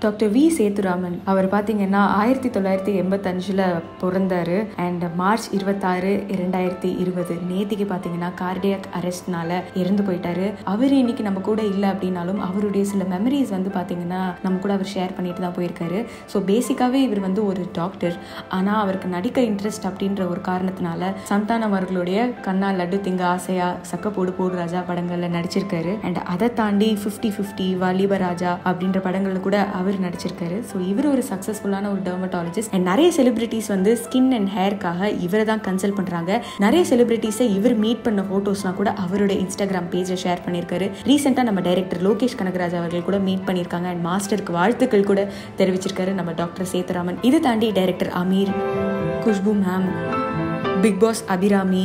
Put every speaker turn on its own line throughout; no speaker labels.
doctor V Sethuraman அவர் பார்த்தீங்கன்னா ஆயிரத்தி தொள்ளாயிரத்தி எண்பத்தஞ்சில் பிறந்தாரு அண்ட் மார்ச் இருபத்தாறு இரண்டாயிரத்தி இருபது நேத்திக்கு பார்த்தீங்கன்னா கார்டியாக் அரெஸ்ட்னால இறந்து போயிட்டாரு அவர் இன்னைக்கு நம்ம கூட இல்லை அப்படின்னாலும் அவருடைய சில மெமரிஸ் வந்து பார்த்தீங்கன்னா நம்ம கூட அவர் ஷேர் பண்ணிட்டு தான் போயிருக்காரு ஸோ பேசிக்காகவே இவர் வந்து ஒரு டாக்டர் ஆனால் அவருக்கு நடிக்க இன்ட்ரெஸ்ட் அப்படின்ற ஒரு காரணத்தினால சந்தானம் அவர்களுடைய கண்ணா லட்டு திங்க ஆசையா சக்கப்போடு போடு ராஜா படங்களில் நடிச்சிருக்காரு அண்ட் அதை தாண்டி ஃபிஃப்டி ஃபிஃப்டி வாலிப ராஜா அப்படின்ற படங்களில் கூட அவர் நடிச்சிருக்காரு ஸோ இவர் ஒரு சக்ஸஸ்ஃபுல்லான ஒரு டெர்மட்டாலஜிஸ்ட் அண்ட் நிறைய செலிபிரிட்டிஸ் வந்து ஸ்கின் அண்ட் ஹேர்க்காக இவரை தான் கன்சல்ட் பண்ணுறாங்க நிறைய செலிபிரிட்டிஸை இவர் மீட் பண்ண ஃபோட்டோஸ்லாம் கூட அவருடைய இன்ஸ்டாகிராம் பேஜை ஷேர் பண்ணியிருக்காரு ரீசெண்டாக நம்ம டைரக்டர் லோகேஷ் கனகராஜ் அவர்கள் கூட மீட் பண்ணியிருக்காங்க அண்ட் மாஸ்டருக்கு வாழ்த்துக்கள் கூட தெரிவிச்சிருக்காரு நம்ம டாக்டர் சேத்துராமன் இது தாண்டி director Ameer Khushbu ma'am big boss Abirami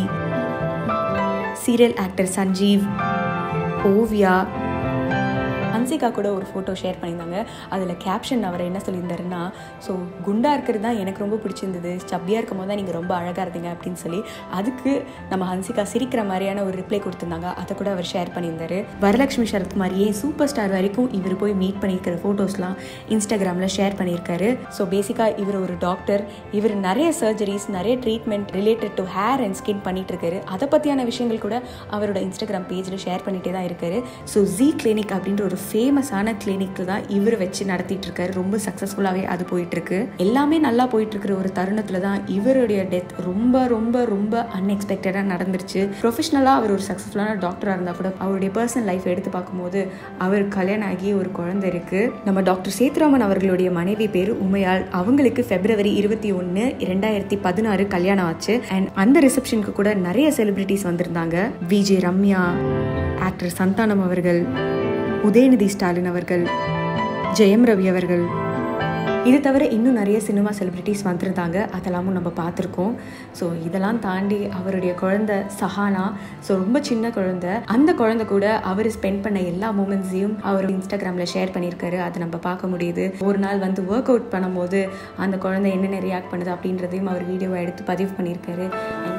serial actor Sanjeev Oviya Hansika கூட ஒரு ஃபோட்டோ ஷேர் பண்ணியிருந்தாங்க அதில் கேப்ஷன் அவர் என்ன சொல்லியிருந்தாருன்னா ஸோ குண்டா இருக்கிறது தான் எனக்கு ரொம்ப பிடிச்சிருந்தது சப்பியாக இருக்கும் போது தான் நீங்கள் ரொம்ப அழகாக இருந்தீங்க அப்படின்னு சொல்லி அதுக்கு நம்ம ஹன்சிகா சிரிக்கிற மாதிரியான ஒரு ரிப்ளை கொடுத்துருந்தாங்க அதை கூட அவர் ஷேர் பண்ணியிருந்தாரு வரலட்சுமி சரத் மாதிரியே சூப்பர் ஸ்டார் வரைக்கும் இவர் போய் மீட் பண்ணியிருக்கிற ஃபோட்டோஸ்லாம் இன்ஸ்டாகிராமில் ஷேர் பண்ணியிருக்காரு ஸோ பேசிக்காக இவர் ஒரு டாக்டர் இவர் நிறைய சர்ஜரிஸ் நிறைய treatment related to hair and skin பண்ணிட்டு இருக்காரு அதை பற்றியான விஷயங்கள் கூட அவரோட இன்ஸ்டாகிராம் பேஜில் ஷேர் பண்ணிகிட்டே தான் இருக்காரு ஸோ ஜி கிளினிக் அப்படின்ற ஒரு ஃபேமஸான கிளினிக்கு தான் இவர் வச்சு நடத்திட்டு இருக்காரு ரொம்ப சக்ஸஸ்ஃபுல்லாகவே அது போயிட்டு இருக்கு எல்லாமே நல்லா போயிட்டு இருக்கிற ஒரு தருணத்தில் தான் இவருடைய டெத் ரொம்ப ரொம்ப ரொம்ப அன்எக்ஸ்பெக்டடாக நடந்துருச்சு ப்ரொஃபஷனலாக அவர் ஒரு சக்ஸஸ்ஃபுல்லான டாக்டராக இருந்தால் கூட அவருடைய பர்சனல் லைஃப் எடுத்து பார்க்கும்போது அவர் கல்யாணம் ஆகி ஒரு குழந்தை இருக்கு நம்ம டாக்டர் சேத்ராமன் அவர்களுடைய மனைவி பேர் உமையாள் அவங்களுக்கு பிப்ரவரி இருபத்தி ஒன்று இரண்டாயிரத்தி பதினாறு கல்யாணம் ஆச்சு அண்ட் அந்த ரிசப்ஷனுக்கு கூட நிறைய செலிபிரிட்டிஸ் வந்திருந்தாங்க விஜே ரம்யா ஆக்டர் சந்தானம் அவர்கள் உதயநிதி ஸ்டாலின் அவர்கள் ஜெயம் ரவி அவர்கள் இது தவிர இன்னும் நிறைய சினிமா செலிப்ரிட்டிஸ் வந்திருந்தாங்க அதெல்லாமும் நம்ம பார்த்துருக்கோம் ஸோ இதெல்லாம் தாண்டி அவருடைய குழந்தை சஹானா ஸோ ரொம்ப சின்ன குழந்தை அந்த குழந்தை கூட அவர் ஸ்பெண்ட் பண்ண எல்லா மூமெண்ட்ஸையும் அவர் இன்ஸ்டாகிராமில் ஷேர் பண்ணியிருக்காரு அதை நம்ம பார்க்க முடியுது ஒரு நாள் வந்து ஒர்க் அவுட் பண்ணும்போது அந்த குழந்தை என்னென்ன ரியாக்ட் பண்ணுது அப்படின்றதையும் அவர் வீடியோவை எடுத்து பதிவு பண்ணியிருக்காரு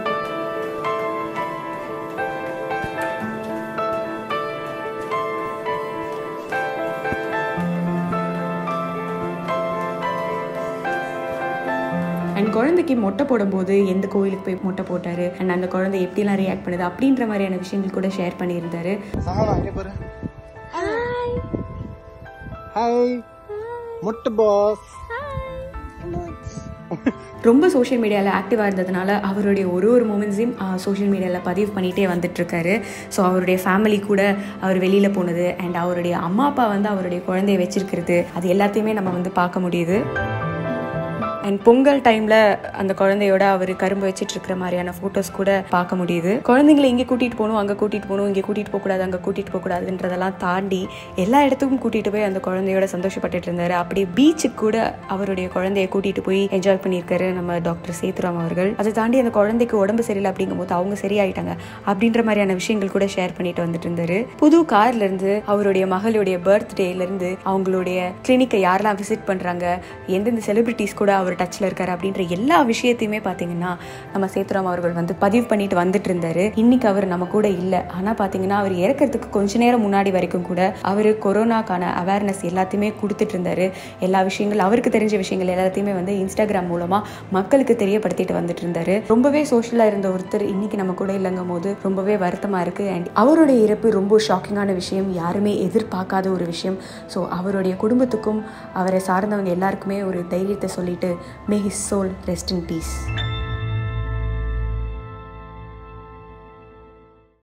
அண்ட் குழந்தைக்கு மொட்டை போடும்போது எந்த கோயிலுக்கு போய் மொட்டை போட்டாரு அண்ட் அந்த குழந்தை எப்படிலாம் ரியாக்ட் பண்ணுது அப்படின்ற மாதிரியான விஷயங்கள் கூட ஷேர் பண்ணியிருந்தாரு
சஹானா இங்க பாரு ஹாய் முட்டை பாஸ்
ரொம்ப சோஷியல் மீடியாவில் ஆக்டிவாக இருந்ததுனால அவருடைய ஒரு ஒரு மூமெண்ட்ஸையும் சோஷியல் மீடியாவில் பதிவு பண்ணிகிட்டே வந்துட்டுருக்காரு ஸோ அவருடைய ஃபேமிலி கூட அவர் வெளியில் போனது அண்ட் அவருடைய அம்மா அப்பா வந்து அவருடைய குழந்தைய வச்சிருக்கிறது அது எல்லாத்தையுமே நம்ம வந்து பார்க்க முடியுது அண்ட் பொங்கல் டைமில் அந்த குழந்தையோட அவர் கரும்பு வச்சிட்டு இருக்கிற மாதிரியான ஃபோட்டோஸ் கூட பார்க்க முடியுது குழந்தைங்களை இங்கே கூட்டிகிட்டு போகணும் அங்கே கூட்டிகிட்டு போகணும் இங்கே கூட்டிகிட்டு போகக்கூடாது அங்கே கூட்டிகிட்டு போகக்கூடாதுன்றதெல்லாம் தாண்டி எல்லா இடத்துக்கும் கூட்டிகிட்டு போய் அந்த குழந்தையோட சந்தோஷப்பட்டுட்டு இருந்தாரு அப்படியே பீச்சுக்கு கூட அவருடைய குழந்தைய கூட்டிகிட்டு போய் என்ஜாய் பண்ணியிருக்காரு நம்ம டாக்டர் சேத்துராம் அவர்கள் அதை தாண்டி அந்த குழந்தைக்கு உடம்பு சரியில்லை அப்படிங்கும்போது அவங்க சரியாயிட்டாங்க அப்படின்ற மாதிரியான விஷயங்கள் கூட ஷேர் பண்ணிட்டு வந்துட்டு இருந்தாரு புது கார்ல இருந்து அவருடைய மகளுடைய பர்த்டேல இருந்து அவங்களுடைய கிளினிக்கை யாரெல்லாம் விசிட் பண்றாங்க எந்தெந்த செலிபிரிட்டிஸ் கூட அவர் டச்சில் இருக்காரு அப்படின்ற எல்லா விஷயத்தையுமே பார்த்தீங்கன்னா நம்ம சேத்துராம் அவர்கள் வந்து பதிவு பண்ணிட்டு வந்துட்டு இருந்தாரு இன்னைக்கு அவர் நம்ம கூட இல்லை ஆனால் பார்த்தீங்கன்னா அவர் இறக்கிறதுக்கு கொஞ்ச நேரம் முன்னாடி வரைக்கும் கூட அவர் கொரோனாக்கான அவேர்னஸ் எல்லாத்தையுமே கொடுத்துட்டு இருந்தாரு எல்லா விஷயங்கள் அவருக்கு தெரிஞ்ச விஷயங்கள் எல்லாத்தையுமே வந்து இன்ஸ்டாகிராம் மூலமா மக்களுக்கு தெரியப்படுத்திட்டு வந்துட்டு இருந்தாரு ரொம்பவே சோஷியலாக இருந்த ஒருத்தர் இன்னைக்கு நம்ம கூட இல்லைங்கும் போது ரொம்பவே வருத்தமா இருக்கு அண்ட் அவருடைய இறப்பு ரொம்ப ஷாக்கிங்கான விஷயம் யாருமே எதிர்பார்க்காத ஒரு விஷயம் ஸோ அவருடைய குடும்பத்துக்கும் அவரை சார்ந்தவங்க எல்லாருக்குமே ஒரு தைரியத்தை சொல்லிட்டு may his soul rest in piece